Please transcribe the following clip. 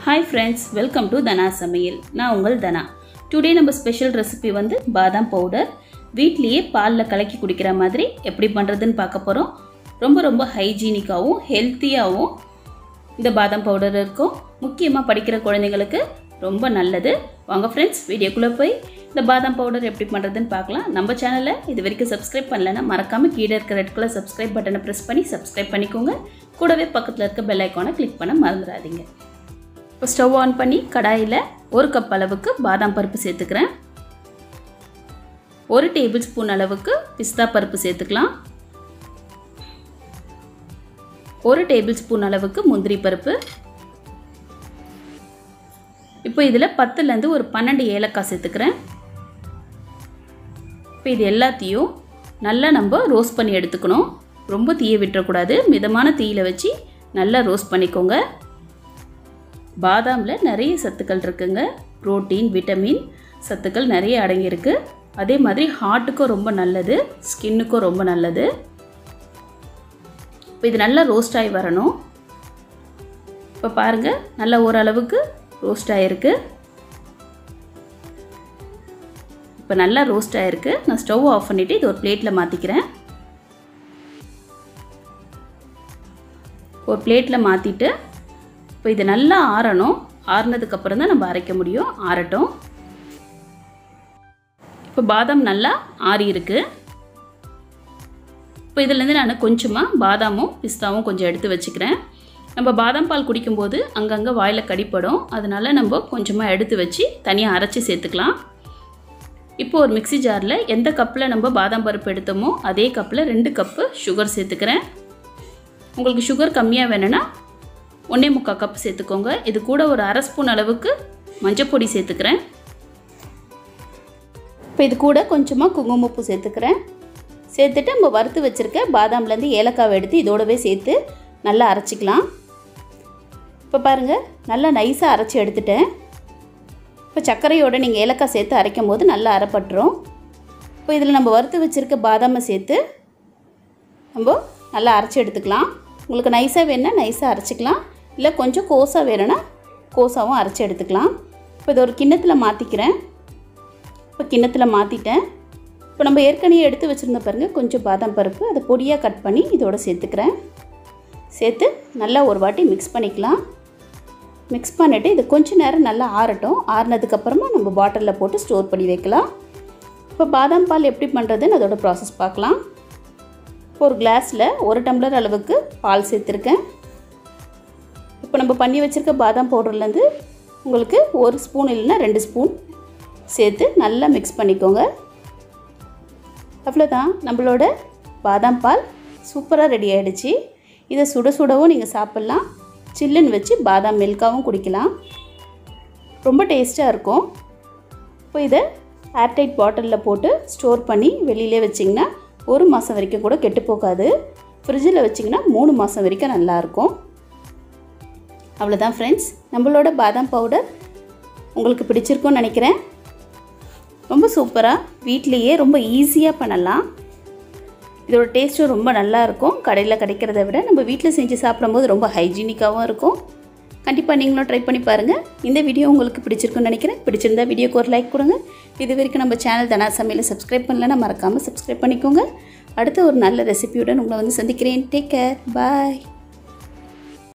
hi friends welcome to Dhana சமையல் நான் உங்கள் தனா டுடே நம்ம ஸ்பெஷல் ரெசிபி வந்து பாதாம் பவுடர் வீட்லேயே பாலில் கலக்கி குடிக்கிற மாதிரி எப்படி பண்ணுறதுன்னு பார்க்க போகிறோம் ரொம்ப ரொம்ப ஹைஜீனிக்காகவும் ஹெல்த்தியாகவும் இந்த பாதாம் பவுடர் இருக்கும் முக்கியமாக படிக்கிற குழந்தைங்களுக்கு ரொம்ப நல்லது வாங்க ஃப்ரெண்ட்ஸ் வீடியோக்குள்ளே போய் இந்த பாதாம் பவுடர் எப்படி பண்ணுறதுன்னு பார்க்கலாம் நம்ம சேனலை இது வரைக்கும் சப்ஸ்கிரைப் பண்ணலைன்னா மறக்காமல் கீழே இருக்க ரெட் கலர் சப்ஸ்கிரைப் பட்டனை ப்ரெஸ் பண்ணி சப்ஸ்கிரைப் பண்ணிக்கோங்க கூடவே பக்கத்தில் இருக்க பெல் ஐக்கானை கிளிக் பண்ண மறந்துடாதீங்க இப்போ ஸ்டவ் ஆன் பண்ணி கடாயில் ஒரு கப் அளவுக்கு பாதாம் பருப்பு சேர்த்துக்கிறேன் ஒரு டேபிள் ஸ்பூன் அளவுக்கு பிஸ்தா பருப்பு சேர்த்துக்கலாம் ஒரு டேபிள் ஸ்பூன் அளவுக்கு முந்திரி பருப்பு இப்போ இதில் பத்துலேருந்து ஒரு பன்னெண்டு ஏலக்காய் சேர்த்துக்கிறேன் இப்போ இது எல்லாத்தையும் நல்லா நம்ம ரோஸ்ட் பண்ணி எடுத்துக்கணும் ரொம்ப தீய விட்டுறக்கூடாது மிதமான தீயில் வச்சு நல்லா ரோஸ்ட் பண்ணிக்கோங்க பாதாமில் நிறைய சத்துக்கள் இருக்குங்க ப்ரோட்டீன் விட்டமின் சத்துக்கள் நிறைய அடங்கியிருக்கு அதே மாதிரி ஹார்ட்டுக்கும் ரொம்ப நல்லது ஸ்கின்னுக்கும் ரொம்ப நல்லது இப்போ இது நல்லா ரோஸ்ட் ஆகி வரணும் இப்போ பாருங்கள் நல்லா ஓரளவுக்கு ரோஸ்ட் ஆகிருக்கு இப்போ நல்லா ரோஸ்ட் ஆகிருக்கு நான் ஸ்டவ் ஆஃப் பண்ணிவிட்டு இது ஒரு பிளேட்டில் மாற்றிக்கிறேன் ஒரு பிளேட்டில் மாற்றிட்டு இப்போ இது நல்லா ஆறணும் ஆறுனதுக்கப்புறம் தான் நம்ம அரைக்க முடியும் ஆறட்டும் இப்போ பாதாம் நல்லா ஆறி இருக்கு இப்போ இதுலேருந்து நான் கொஞ்சமாக பாதாமும் பிஸ்தாவும் கொஞ்சம் எடுத்து வச்சுக்கிறேன் நம்ம பாதாம் பால் குடிக்கும்போது அங்கங்கே வாயில் கடிப்படும் அதனால் நம்ம கொஞ்சமாக எடுத்து வச்சு தனியாக அரைச்சி சேர்த்துக்கலாம் இப்போ ஒரு மிக்சி ஜாரில் எந்த கப்பில் நம்ம பாதாம் பருப்பு எடுத்தோமோ அதே கப்பில் ரெண்டு கப்பு சுகர் சேர்த்துக்கிறேன் உங்களுக்கு சுகர் கம்மியாக வேணும்னா ஒன்றே முக்கால் கப் சேர்த்துக்கோங்க இது கூட ஒரு அரை ஸ்பூன் அளவுக்கு மஞ்சப்பொடி சேர்த்துக்கிறேன் இப்போ இது கூட கொஞ்சமாக குங்குமப்பூ சேர்த்துக்கிறேன் சேர்த்துட்டு நம்ம வறுத்து வச்சுருக்க பாதாம்லேருந்து ஏலக்காவை எடுத்து இதோடவே சேர்த்து நல்லா அரைச்சிக்கலாம் இப்போ பாருங்கள் நல்லா நைஸாக அரைச்சி எடுத்துட்டேன் இப்போ சர்க்கரையோடு நீங்கள் ஏலக்காய் சேர்த்து அரைக்கும் போது நல்லா அரைப்பட்டுரும் இப்போ இதில் நம்ம வறுத்து வச்சுருக்க பாதாமை சேர்த்து நம்ம நல்லா அரைச்சி எடுத்துக்கலாம் உங்களுக்கு நைஸாக வேணுன்னா நைஸாக அரைச்சிக்கலாம் இல்லை கொஞ்சம் கோஸாக வேணும்னா கோஸாகவும் அரைச்சி எடுத்துக்கலாம் இப்போ இது ஒரு கிண்ணத்தில் மாற்றிக்கிறேன் இப்போ கிண்ணத்தில் மாற்றிட்டேன் இப்போ நம்ம ஏற்கனவே எடுத்து வச்சுருந்த பாருங்கள் கொஞ்சம் பாதாம் பருப்பு அதை பொடியாக கட் பண்ணி இதோடு சேர்த்துக்கிறேன் சேர்த்து நல்லா ஒரு வாட்டி மிக்ஸ் பண்ணிக்கலாம் மிக்ஸ் பண்ணிவிட்டு இது கொஞ்சம் நேரம் நல்லா ஆறட்டும் ஆறுனதுக்கப்புறமா நம்ம பாட்டிலில் போட்டு ஸ்டோர் பண்ணி வைக்கலாம் இப்போ பாதாம் பால் எப்படி பண்ணுறதுன்னு அதோட ப்ராசஸ் பார்க்கலாம் இப்போ ஒரு கிளாஸில் ஒரு டம்ளர் அளவுக்கு பால் சேர்த்துருக்கேன் இப்போ நம்ம பண்ணி வச்சுருக்க பாதாம் பவுடர்லேருந்து உங்களுக்கு ஒரு ஸ்பூன் இல்லைன்னா ரெண்டு ஸ்பூன் சேர்த்து நல்லா மிக்ஸ் பண்ணிக்கோங்க அவ்வளோதான் நம்மளோட பாதாம் பால் சூப்பராக ரெடி ஆகிடுச்சு இதை சுட சுடவும் நீங்கள் சாப்பிட்லாம் சில்லுன்னு வச்சு பாதாம் மில்காவும் குடிக்கலாம் ரொம்ப டேஸ்ட்டாக இருக்கும் இப்போ இதை ஏர்டைட் பாட்டிலில் போட்டு ஸ்டோர் பண்ணி வெளியிலே வச்சிங்கன்னா ஒரு மாதம் வரைக்கும் கூட கெட்டு போகாது ஃப்ரிட்ஜில் வச்சிங்கன்னா மூணு மாதம் வரைக்கும் நல்லாயிருக்கும் அவ்வளோதான் ஃப்ரெண்ட்ஸ் நம்மளோட பாதாம் பவுடர் உங்களுக்கு பிடிச்சிருக்கும்னு நினைக்கிறேன் ரொம்ப சூப்பராக வீட்லேயே ரொம்ப ஈஸியாக பண்ணலாம் இதோட டேஸ்ட்டும் ரொம்ப நல்லாயிருக்கும் கடையில் கிடைக்கிறத விட நம்ம வீட்டில் செஞ்சு சாப்பிடும்போது ரொம்ப ஹைஜீனிக்காகவும் இருக்கும் கண்டிப்பாக நீங்களும் ட்ரை பண்ணி பாருங்கள் இந்த வீடியோ உங்களுக்கு பிடிச்சிருக்குன்னு நினைக்கிறேன் பிடிச்சிருந்தா வீடியோக்கு ஒரு லைக் கொடுங்க இது வரைக்கும் நம்ம சேனல் தனா சமையலை சப்ஸ்கிரைப் பண்ணலன்னா மறக்காமல் சப்ஸ்கிரைப் பண்ணிக்கோங்க அடுத்த ஒரு நல்ல ரெசிபியுடன் உங்களை வந்து சந்திக்கிறேன் டேக் கேர் பாய்